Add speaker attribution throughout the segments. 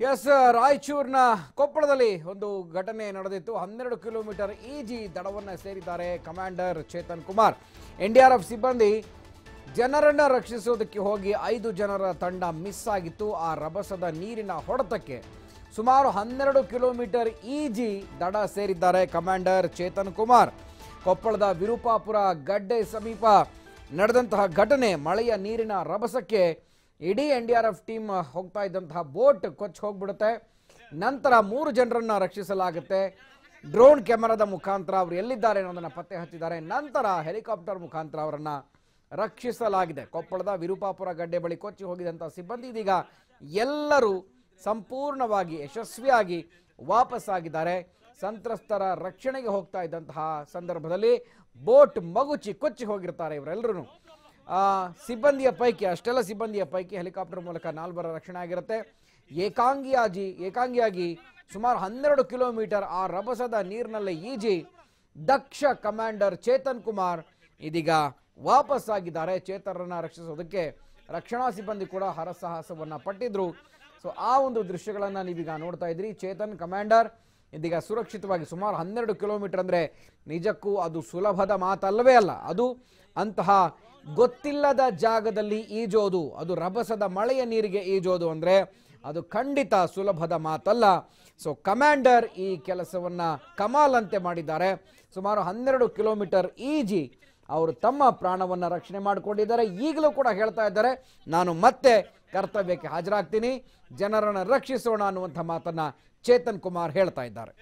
Speaker 1: S ರಾಯಚೂರಿನ ಕೊಪ್ಪಳದಲ್ಲಿ ಒಂದು ಘಟನೆ ನಡೆದಿತ್ತು ಹನ್ನೆರಡು ಕಿಲೋಮೀಟರ್ ಈಜಿ ದಡವನ್ನು ಸೇರಿದ್ದಾರೆ ಕಮಾಂಡರ್ ಚೇತನ್ ಕುಮಾರ್ ಎನ್ಡಿಆರ್ಎಫ್ ಸಿಬ್ಬಂದಿ ಜನರನ್ನ ರಕ್ಷಿಸೋದಕ್ಕೆ ಹೋಗಿ ಐದು ಜನರ ತಂಡ ಮಿಸ್ ಆಗಿತ್ತು ಆ ರಭಸದ ನೀರಿನ ಹೊಡೆತಕ್ಕೆ ಸುಮಾರು ಹನ್ನೆರಡು ಕಿಲೋಮೀಟರ್ ಈಜಿ ದಡ ಸೇರಿದ್ದಾರೆ ಕಮಾಂಡರ್ ಚೇತನ್ ಕುಮಾರ್ ಕೊಪ್ಪಳದ ವಿರೂಪಾಪುರ ಗಡ್ಡೆ ಸಮೀಪ ನಡೆದಂತಹ ಘಟನೆ ಮಳೆಯ ನೀರಿನ ರಭಸಕ್ಕೆ ಇಡೀ N D R F team ಹೋಗ್ತಾ ಇದ್ದಂತಹ ಬೋಟ್ ಕೊಚ್ಚಿ ಹೋಗ್ಬಿಡುತ್ತೆ ನಂತರ ಮೂರು ಜನರನ್ನ ರಕ್ಷಿಸಲಾಗುತ್ತೆ ಡ್ರೋನ್ ಕ್ಯಾಮೆರಾದ ಮುಖಾಂತರ ಅವರು ಎಲ್ಲಿದ್ದಾರೆ ಅನ್ನೋದನ್ನ ಪತ್ತೆ ಹಚ್ಚಿದ್ದಾರೆ ನಂತರ ಹೆಲಿಕಾಪ್ಟರ್ ಮುಖಾಂತರ ಅವರನ್ನ ರಕ್ಷಿಸಲಾಗಿದೆ ಕೊಪ್ಪಳದ ವಿರೂಪಾಪುರ ಗಡ್ಡೆ ಬಳಿ ಕೊಚ್ಚಿ ಹೋಗಿದಂತಹ ಸಿಬ್ಬಂದಿ ಇದೀಗ ಎಲ್ಲರೂ ಸಂಪೂರ್ಣವಾಗಿ ಯಶಸ್ವಿಯಾಗಿ ವಾಪಸ್ಸಾಗಿದ್ದಾರೆ ಸಂತ್ರಸ್ತರ ರಕ್ಷಣೆಗೆ ಹೋಗ್ತಾ ಇದ್ದಂತಹ ಸಂದರ್ಭದಲ್ಲಿ ಬೋಟ್ ಮಗುಚಿ ಕೊಚ್ಚಿ ಹೋಗಿರ್ತಾರೆ ಇವರೆಲ್ಲರೂ ಸಿಬ್ಬಂದಿಯ ಪೈಕಿ ಅಷ್ಟೆಲ್ಲ ಸಿಬ್ಬಂದಿಯ ಪೈಕಿ ಹೆಲಿಕಾಪ್ಟರ್ ಮೂಲಕ ನಾಲ್ವರ ರಕ್ಷಣೆ ಆಗಿರುತ್ತೆ ಏಕಾಂಗಿಯಾಗಿ ಏಕಾಂಗಿಯಾಗಿ ಸುಮಾರು ಹನ್ನೆರಡು ಕಿಲೋಮೀಟರ್ ಆ ರಭಸದ ನೀರಿನಲ್ಲಿ ಈಜಿ ದಕ್ಷ ಕಮಾಂಡರ್ ಚೇತನ್ ಕುಮಾರ್ ಇದೀಗ ವಾಪಸ್ಸಾಗಿದ್ದಾರೆ ಚೇತನರನ್ನ ರಕ್ಷಿಸೋದಕ್ಕೆ ರಕ್ಷಣಾ ಸಿಬ್ಬಂದಿ ಕೂಡ ಹರಸಾಹಸವನ್ನ ಪಟ್ಟಿದ್ರು ಸೊ ಆ ಒಂದು ದೃಶ್ಯಗಳನ್ನ ನೀವೀಗ ನೋಡ್ತಾ ಇದ್ರಿ ಚೇತನ್ ಕಮಾಂಡರ್ ಇದೀಗ ಸುರಕ್ಷಿತವಾಗಿ ಸುಮಾರು ಹನ್ನೆರಡು ಕಿಲೋಮೀಟರ್ ಅಂದ್ರೆ ನಿಜಕ್ಕೂ ಅದು ಸುಲಭದ ಮಾತಲ್ಲವೇ ಅಲ್ಲ ಅದು ಅಂತಹ ಗೊತ್ತಿಲ್ಲದ ಜಾಗದಲ್ಲಿ ಈಜೋದು ಅದು ರಭಸದ ಮಳೆಯ ನೀರಿಗೆ ಈಜೋದು ಅಂದ್ರೆ ಅದು ಖಂಡಿತ ಸುಲಭದ ಮಾತಲ್ಲ ಸೊ ಕಮಾಂಡರ್ ಈ ಕೆಲಸವನ್ನ ಕಮಾಲ್ ಅಂತೆ ಮಾಡಿದ್ದಾರೆ ಸುಮಾರು ಹನ್ನೆರಡು ಕಿಲೋಮೀಟರ್ ಈಜಿ ಅವರು ತಮ್ಮ ಪ್ರಾಣವನ್ನ ರಕ್ಷಣೆ ಮಾಡಿಕೊಂಡಿದ್ದಾರೆ ಈಗಲೂ ಕೂಡ ಹೇಳ್ತಾ ಇದ್ದಾರೆ ನಾನು ಮತ್ತೆ ಕರ್ತವ್ಯಕ್ಕೆ ಹಾಜರಾಗ್ತೀನಿ ಜನರನ್ನ ರಕ್ಷಿಸೋಣ ಅನ್ನುವಂಥ ಮಾತನ್ನ ಚೇತನ್ ಕುಮಾರ್ ಹೇಳ್ತಾ ಇದ್ದಾರೆ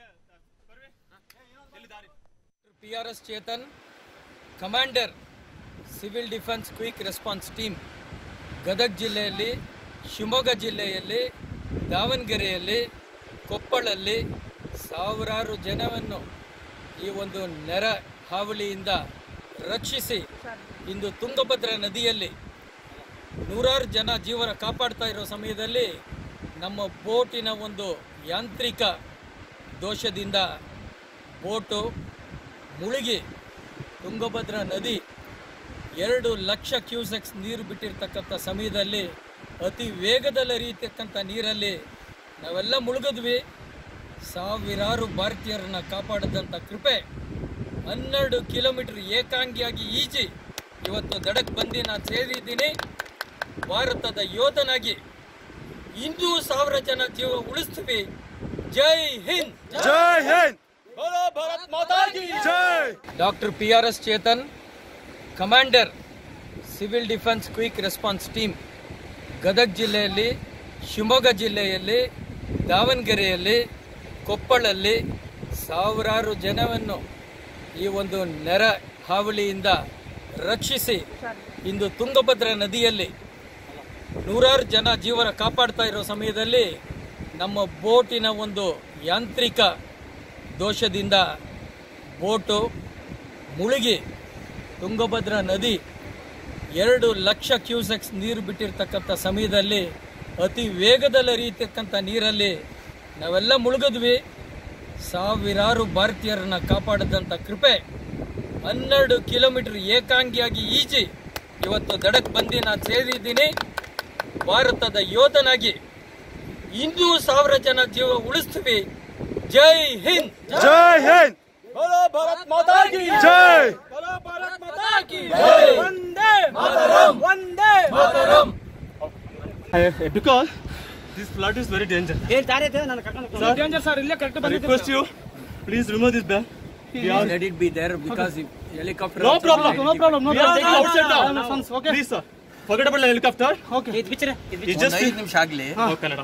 Speaker 2: P R S Chetan commander civil defence quick response team Gadag ಜಿಲ್ಲೆಯಲ್ಲಿ ಶಿವಮೊಗ್ಗ ಜಿಲ್ಲೆಯಲ್ಲಿ ದಾವಣಗೆರೆಯಲ್ಲಿ ಕೊಪ್ಪಳಲ್ಲಿ ಸಾವಿರಾರು ಜನವನ್ನು ಈ ಒಂದು ನೆರ ಹಾವಳಿಯಿಂದ ರಕ್ಷಿಸಿ ಇಂದು ತುಂಗಭದ್ರಾ ನದಿಯಲ್ಲಿ ನೂರಾರು ಜನ ಜೀವನ ಕಾಪಾಡ್ತಾ ಇರೋ ಸಮಯದಲ್ಲಿ ನಮ್ಮ ಬೋಟಿನ ಒಂದು ಯಾಂತ್ರಿಕ ದೋಷದಿಂದ ಬೋಟು ಮುಳುಗಿ ತುಂಗಭದ್ರಾ ನದಿ ಎರಡು ಲಕ್ಷ ಕ್ಯೂಸೆಕ್ಸ್ ನೀರು ಬಿಟ್ಟಿರ್ತಕ್ಕಂಥ ಸಮಯದಲ್ಲಿ ಅತಿ ವೇಗದಲ್ಲಿ ಹರಿಯತಕ್ಕಂಥ ನೀರಲ್ಲಿ ನಾವೆಲ್ಲ ಮುಳುಗಿದ್ವಿ ಸಾವಿರಾರು ಭಾರತೀಯರನ್ನ ಕಾಪಾಡಿದಂಥ ಕೃಪೆ ಹನ್ನೆರಡು ಕಿಲೋಮೀಟರ್ ಏಕಾಂಗಿಯಾಗಿ ಈಜಿ ಇವತ್ತು ದಡಕ್ಕೆ ಬಂದು ನಾನು ಸೇರಿದ್ದೀನಿ ಭಾರತದ ಯೋಧನಾಗಿ ಇನ್ನೂ ಸಾವಿರ ಜನ ಜೀವ ಉಳಿಸ್ತೀವಿ ಜೈ ಹಿಂದ್
Speaker 3: जय हिंद
Speaker 2: बोलो भारत माता की
Speaker 3: जय
Speaker 2: doctor P R S Chetan commander civil defence quick response team Gadag ಜಿಲ್ಲೆಯಲ್ಲಿ ಶಿವಮೊಗ್ಗ ಜಿಲ್ಲೆಯಲ್ಲಿ ದಾವಣಗೆರೆಯಲ್ಲಿ ಕೊಪ್ಪಳಲ್ಲಿ ಸಾವಿರಾರು ಜನವನ್ನು ಈ ಒಂದು ನೆರ ಹಾವಳಿಯಿಂದ ರಕ್ಷಿಸಿ ಇಂದು ತುಂಗಭದ್ರಾ ನದಿಯಲ್ಲಿ ನೂರಾರು ಜನ ಜೀವನ ಕಾಪಾಡ್ತಾ ಇರೋ ಸಮಯದಲ್ಲಿ ನಮ್ಮ ಬೋಟಿನ ಒಂದು ಯಾಂತ್ರಿಕ ದೋಷದಿಂದ ಬೋಟು ಮುಳುಗಿ ತುಂಗಭದ್ರಾ ನದಿ ಎರಡು ಲಕ್ಷ ಕ್ಯೂಸೆಕ್ಸ್ ನೀರು ಬಿಟ್ಟಿರ್ತಕ್ಕಂಥ ಸಮಯದಲ್ಲಿ ಅತಿ ವೇಗದಲ್ಲಿ ಹರಿಯತಕ್ಕಂಥ ನೀರಲ್ಲಿ ನಾವೆಲ್ಲ ಮುಳುಗಿದ್ವಿ ಸಾವಿರಾರು ಭಾರತೀಯರನ್ನ ಕಾಪಾಡಿದಂಥ ಕೃಪೆ ಹನ್ನೆರಡು ಕಿಲೋಮೀಟರ್ ಏಕಾಂಗಿಯಾಗಿ ಈಜಿ ಇವತ್ತು ದಡಕ್ಕೆ ಬಂದು ನಾನು ಸೇರಿದ್ದೀನಿ ಭಾರತದ ಯೋಧನಾಗಿ ಇನ್ನೂ ಸಾವಿರ ಜನ ಜೀವ ಉಳಿಸ್ತೀವಿ ಜೈ ಹಿಂದ್
Speaker 3: जय हिंद
Speaker 2: बोलो भारत माता की
Speaker 3: जय
Speaker 2: बोलो भारत माता की वंदे मातरम वंदे मातरम
Speaker 3: because this flood is very dangerous. Sir,
Speaker 2: danger sir ಇಲ್ಲೇ correct
Speaker 3: I request you, please remove this bag. We are,
Speaker 2: let it be there because helicopter
Speaker 3: no problem, no problem, no problem. Take it outside now. Please, sir. Forget about the helicopter. Okay. It's just
Speaker 2: ಐದು ನಿಮಿಷ ಆಗ್ಲಿ
Speaker 3: Oh, Canada.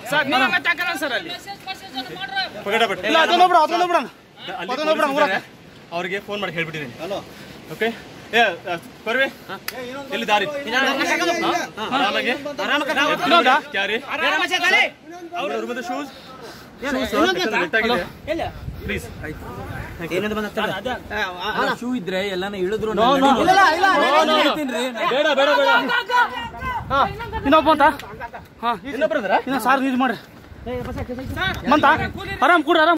Speaker 3: Forget about it. ಅಲ್ಲಿ ಅವ್ರಿಗೆ phone ಮಾಡಿ ಹೇಳ್ಬಿಟ್ಟಿದ್ದೀನಿ okay ಏ ಬರ್ವಿ ಎಲ್ಲಿ ದಾರಿ ಆರಾಮಾಗಿ ಕ್ಯಾರಿ ಅವ್ರ ಶೂಸ್ ಪ್ಲೀಸ್
Speaker 2: ಶೂ ಇದ್ರೆ ಎಲ್ಲಾನು ಇಳಿದ್ರು
Speaker 3: ಬೇಡ ಬೇಡ ಬೇಡ
Speaker 4: ಇನ್ನೊಬ್ಬ ಅಂತ
Speaker 3: ಇನ್ನೊಬ್ರದ್ರ
Speaker 4: ಇನ್ನ ಸಾರ್ ಇದು ಮಾಡ್ರಿ ಮಂತ ಆರಾಮ್ ಕೂಡ್ರಿ ಆರಾಮ್